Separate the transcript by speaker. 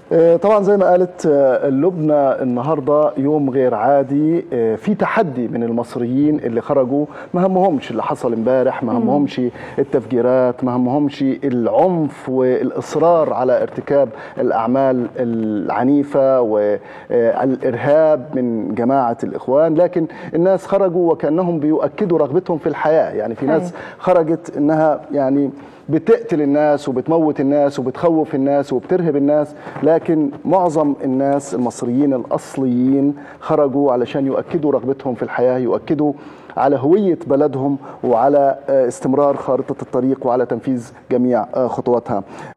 Speaker 1: طبعا زي ما قالت لبنى النهارده يوم غير عادي في تحدي من المصريين اللي خرجوا ما همهمش اللي حصل امبارح ما همهمش التفجيرات ما همهمش العنف والاصرار على ارتكاب الاعمال العنيفه والارهاب من جماعه الاخوان لكن الناس خرجوا وكانهم بيؤكدوا رغبتهم في الحياه يعني في ناس خرجت انها يعني بتقتل الناس وبتموت الناس وبتخوف الناس وبترهب الناس لكن معظم الناس المصريين الأصليين خرجوا علشان يؤكدوا رغبتهم في الحياة يؤكدوا على هوية بلدهم وعلى استمرار خارطة الطريق وعلى تنفيذ جميع خطواتها